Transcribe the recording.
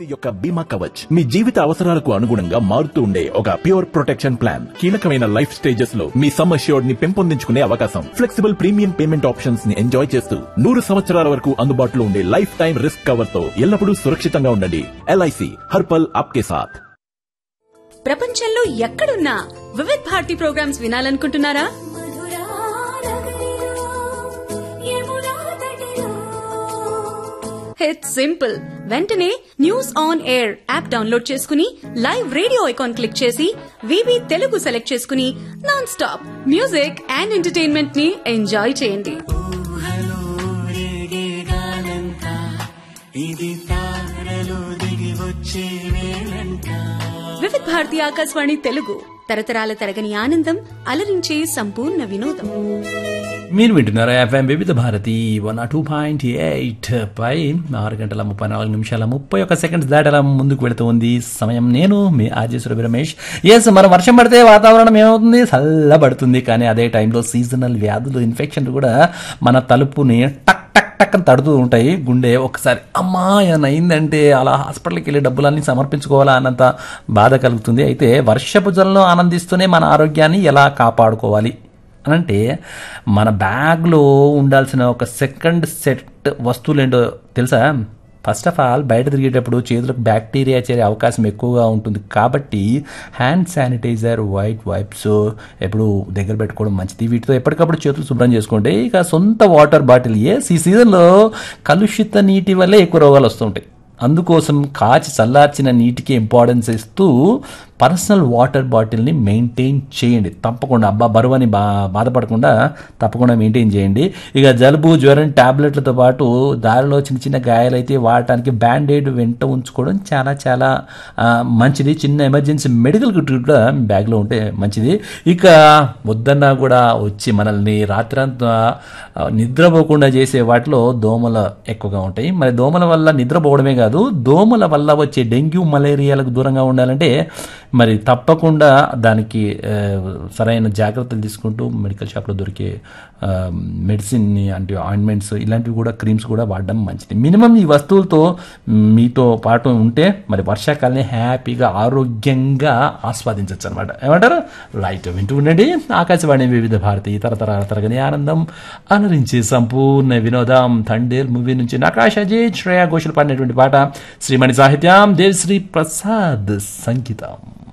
LIC యొక్క బీమా కవచ్ మీ జీవిత అవసరాలకు అనుగుణంగా మారుతూ ఉండే ఒక ప్యూర్ ప్రొటెక్షన్ ప్లాన్ కీలకమైన లైఫ్ స్టేజెస్ లో మీ సమ్ అష్యూర్డ్ ని పెంపొందించుకునే అవకాశం ఫ్లెక్సిబుల్ ప్రీమియం పేమెంట్ ఆప్షన్స్ ని ఎంజాయ్ చేస్తూ నూరు సంవత్సరాల వరకు అందుబాటులో ఉండే లైఫ్ టైం రిస్క్ కవర్ తో ఎల్లప్పుడూ సురక్షితంగా ఉండండి ఎల్ఐసి హర్పల్ ఆప్కే సాథ్ ప్రపంచంలో ఎక్కడున్నా వివిధ్ భారతి ప్రోగ్రామ్స్ వినాలనుకుంటున్నారా ఇట్స్ సింపుల్ వెంటనే news on air app download చేసుకుని లైవ్ రేడియో ఐకాన్ క్లిక్ చేసి వివి తెలుగు సెలెక్ట్ చేసుకుని non stop music and entertainment ని ఎంజాయ్ చేయండి వివిధ్ భారతి ఆకాశవాణి తెలుగు తరతరాల తరగని ఆనందం అలరించే సంపూర్ణ వినోదం మీరు వింటున్నారు FM Vividh Bharati one two point eight పై ఆరు గంటల ముప్పై నాలుగు నిమిషాల ముప్పై ఒక సెకండ్స్ దాటలా ముందుకు వెళుతుంది సమయం నేను మీ ఆర్జేశ్వర రమేష్ ఎస్ మన వర్షం పడితే వాతావరణం ఏమవుతుంది చల్లబడుతుంది కానీ అదే టైంలో సీజనల్ వ్యాధులు ఇన్ఫెక్షన్లు కూడా మన తలుపుని టక్ టక్ టక్ అని తడుతూ ఉంటాయి గుండె ఒకసారి అమ్మా ఏమైనా అయిందంటే అలా హాస్పిటల్కి వెళ్ళి డబ్బులన్నీ సమర్పించుకోవాలా అన్నంత బాధ కలుగుతుంది అయితే వర్షపు జలంలో ఆనందిస్తూనే మన ఆరోగ్యాన్ని ఎలా కాపాడుకోవాలి అని అంటే మన బ్యాగ్లో ఉండాల్సిన ఒక సెకండ్ సెట్ వస్తువులు ఏంటో తెలుసా ఫస్ట్ ఆఫ్ ఆల్ బయట తిరిగేటప్పుడు చేతులకు బ్యాక్టీరియా చేరే అవకాశం ఎక్కువగా ఉంటుంది కాబట్టి హ్యాండ్ శానిటైజర్ వైట్ వైప్స్ ఎప్పుడు దగ్గర పెట్టుకోవడం మంచిది వీటితో ఎప్పటికప్పుడు చేతులు శుభ్రం చేసుకోండి ఇక సొంత వాటర్ బాటిల్ ఎస్ ఈ సీజన్లో కలుషిత నీటి వల్లే ఎక్కువ రోగాలు వస్తుంటాయి అందుకోసం కాచి చల్లార్చిన నీటికి ఇంపార్టెన్స్ ఇస్తూ పర్సనల్ వాటర్ బాటిల్ని మెయింటైన్ చేయండి తప్పకుండా అబ్బా బరువు అని బా బాధపడకుండా తప్పకుండా మెయింటైన్ చేయండి ఇక జలుబు జ్వరం ట్యాబ్లెట్లతో పాటు దారిలో చిన్న చిన్న గాయాలైతే వాడటానికి బ్యాండేడ్ వెంట ఉంచుకోవడం చాలా చాలా ఆ, మంచిది చిన్న ఎమర్జెన్సీ మెడికల్ కిట్ కూడా మీ బ్యాగ్లో ఉంటే మంచిది ఇక వద్దన్నా కూడా వచ్చి మనల్ని రాత్రంతా ఆ, నిద్రపోకుండా చేసే వాటిలో దోమలు ఎక్కువగా ఉంటాయి మరి దోమల వల్ల నిద్రపోవడమే కాదు దోమల వల్ల వచ్చే డెంగ్యూ మలేరియాలకు దూరంగా ఉండాలంటే మరి తప్పకుండా దానికి ఆ, సరైన జాగ్రత్తలు తీసుకుంటూ మెడికల్ షాప్లో దొరికే ఆ, మెడిసిన్ని అంటే ఆయింట్మెంట్స్ ఇలాంటివి కూడా క్రీమ్స్ కూడా వాడడం మంచిది మినిమం ఈ వస్తువులతో మీతో పాటు ఉంటే మరి వర్షాకాలాన్ని హ్యాపీగా ఆరోగ్యంగా ఆస్వాదించవచ్చు అనమాట ఏమంటారు రైట్ వింటూ ఉండండి ఆకాశవాణి వివిధ భారతి తరతరాల తరగని ఆనందం అలరించి సంపూర్ణ వినోదం థండేల్ మూవీ నుంచి నకాష్ అజయ్ శ్రేయా ఘోషల్ పాడినటువంటి పాట శ్రీమణి సాహిత్యం దేవశ్రీ ప్రసాద్ సంగీతం